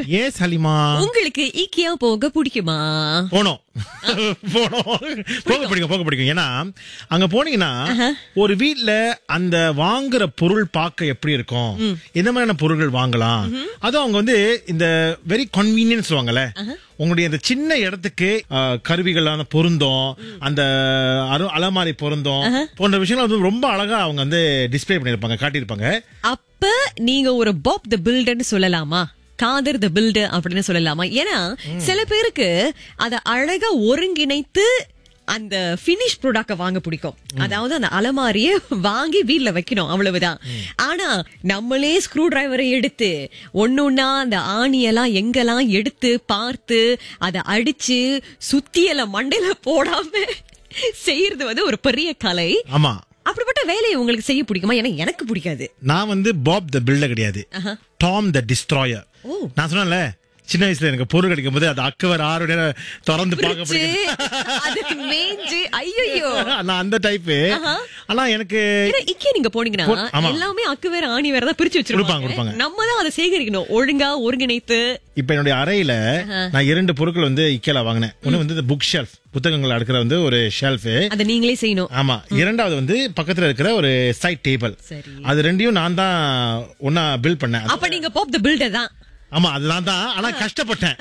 Ace Halima உங்களுக்கு ஈக்கியா போக பிடிக்குமா போனோம் போனோம் போக பிடிக்கும் போக பிடிக்கும் ஏன்னா அங்க போனீங்கன்னா ஒரு வீட்ல அந்த வாங்குற பொருள் பார்க்க எப்படி இருக்கும் எந்த மாதிரியான பொருட்கள் வாங்கலாம் அதுவும் அவங்க வந்து இந்த வெரி கன்வீனியன்ஸ் வாங்கல உங்களுடைய அந்த சின்ன இடத்துக்கு அஹ், கருவிகளான பொருந்தம் அந்த அரு அலமாரி பொருந்தம் போன்ற விஷயங்கள் வந்து ரொம்ப அழகா அவங்க வந்து டிஸ்ப்ளே பண்ணிருப்பாங்க காட்டியிருப்பாங்க அப்ப நீங்க ஒரு பாப் த பில்டர்னு சொல்லலாமா காதர் த பில்டர் அப்படின்னு சொல்லலாமா ஏன்னா சில பேருக்கு அத அழகா ஒருங்கிணைத்து அந்த பினிஷ் ப்ராடக்ட வாங்க பிடிக்கும் அதாவது அந்த அலமாரியை வாங்கி வீட்ல வைக்கணும் அவ்வளவுதான் ஆனா நம்மளே ஸ்க்ரூ டிரைவரை எடுத்து ஒன்னொன்னா அந்த ஆணியெல்லாம் எங்கெல்லாம் எடுத்து பார்த்து அதை அடிச்சு சுத்தியல மண்டையில போடாம செய்யறது வந்து ஒரு பெரிய கலை ஆமா அப்படிப்பட்ட வேலையை உங்களுக்கு செய்ய பிடிக்குமா ஏன்னா எனக்கு பிடிக்காது நான் வந்து பாப் த பில்டர் கிடையாது டாம் த டிஸ்ட்ராயர் ஓ. நான் சொன்னேன்ல சின்ன வயசுல எனக்கு பொருள் கிடைக்கும் போது அது அக்கவர் ஆறு நேரம் திறந்து பார்க்க பிரிச்சு, பிடிக்கும் அதுக்கு மேய்ஞ்சு ஐயோ நான் அந்த டைப்பு ஆனா எனக்கு இக்கே நீங்க போனீங்கன்னா போ- ஆமா. எல்லாமே அக்கு வேற ஆணி வேற தான் பிரிச்சு கொடுப்பாங்க, வச்சிருப்பாங்க கொடுப்பாங்க. நம்ம தான் அதை சேகரிக்கணும் ஒழுங்கா ஒருங்கிணைத்து இப்ப என்னுடைய அறையில நான் இரண்டு பொருட்கள் வந்து இக்கேல வாங்கினேன் ஒண்ணு வந்து இந்த புக் ஷெல்ஃப் புத்தகங்கள் அடுக்கிற வந்து ஒரு ஷெல்ஃப் அதை நீங்களே செய்யணும் ஆமா இரண்டாவது வந்து பக்கத்துல இருக்கிற ஒரு சைட் டேபிள் சரி. அது ரெண்டையும் நான் தான் ஒன்னா பில்ட் பண்ணேன் அப்ப நீங்க பாப் த பில்டர் தான் ஆமா அதுதான் தான் ஆனா கஷ்டப்பட்டேன்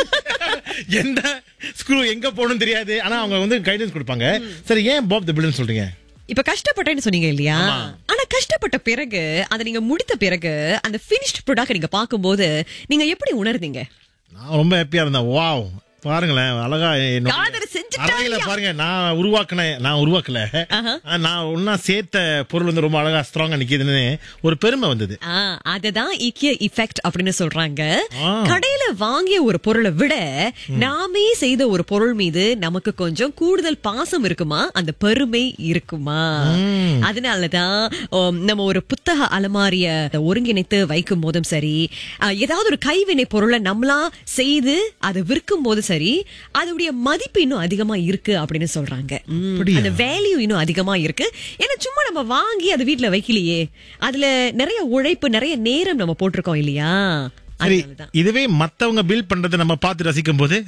எந்த ஸ்க்ரூ எங்க போகணும் தெரியாது ஆனா அவங்க வந்து கைடன்ஸ் கொடுப்பாங்க சரி ஏன் பாப் த பில்டர்னு சொல்றீங்க இப்ப கஷ்டப்பட்டேன்னு சொன்னீங்க இல்லையா ஆனா கஷ்டப்பட்ட பிறகு அதை நீங்க முடித்த பிறகு அந்த பினிஷ்ட் ப்ராடக்ட் நீங்க பாக்கும்போது நீங்க எப்படி உணர்ந்தீங்க நான் ரொம்ப ஹாப்பியா இருந்தேன் வாவ் பாருங்களேன் அழகா என்னோட காதல் செஞ்சுட்டா அறையில பாருங்க நான் உருவாக்குனேன் நான் உருவாக்கல ஆனா, நான் ஒன்னா சேர்த்த பொருள் வந்து ரொம்ப அழகா ஸ்ட்ராங்கா நிக்குதுன்னு ஒரு பெருமை வந்தது ஆ, அததான் ஈக்கிய இஃபெக்ட் அப்படின்னு சொல்றாங்க ஆ. கடையில வாங்கிய ஒரு பொருளை விட நாமே செய்த ஒரு பொருள் மீது நமக்கு கொஞ்சம் கூடுதல் பாசம் இருக்குமா அந்த பெருமை இருக்குமா அதனாலதான் உம், நம்ம ஒரு புத்தக அலமாரிய ஒருங்கிணைத்து வைக்கும் போதும் சரி ஆ, ஏதாவது ஒரு கைவினை பொருளை நம்மளா செய்து அதை விற்கும் போதும் சரி அதோடைய மதிப்பு இன்னும் அதிகமா இருக்கு அப்படின்னு சொல்றாங்க ம், அப்படியா? அந்த வேல்யூ இன்னும் அதிகமா இருக்கு ஏன்னா சும்மா நம்ம வாங்கி அதை வீட்ல வைக்கலையே அதுல நிறைய உழைப்பு நிறைய நேரம் நம்ம போட்டிருக்கோம் இல்லையா சரி அதனாலதான். இதுவே மத்தவங்க பில் பண்றதை நம்ம பார்த்து ரசிக்கும் போது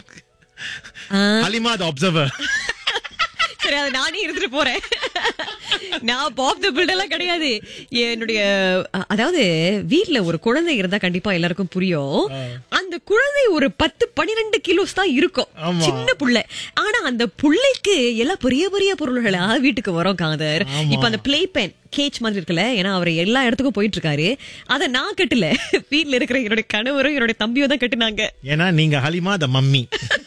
அலிமா த அப்சர்வர் சரி அதை நானே இருந்துட்டு போறேன் நான் பாப் த பில்டெல்லாம் கிடையாது என்னுடைய அ- அதாவது வீட்ல ஒரு குழந்தை இருந்தா கண்டிப்பா எல்லாருக்கும் புரியும் அந்த குழந்தை ஒரு பத்து பன்னிரெண்டு கிலோஸ் தான் இருக்கும் ஆமா. சின்ன புள்ள ஆனா அந்த புள்ளைக்கு எல்லாம் பெரிய பெரிய பொருள்களா வீட்டுக்கு வரும் காதர் ஆமா. இப்ப அந்த பிளே பென் கேச் மாதிரி இருக்குல்ல ஏன்னா அவர் எல்லா இடத்துக்கும் போயிட்டு இருக்காரு அத நான் கட்டல வீட்ல இருக்கிற என்னுடைய கணவரும் என்னுடைய தம்பியும் தான் கட்டுனாங்க ஏன்னா நீங்க ஹலிமா த மம்மி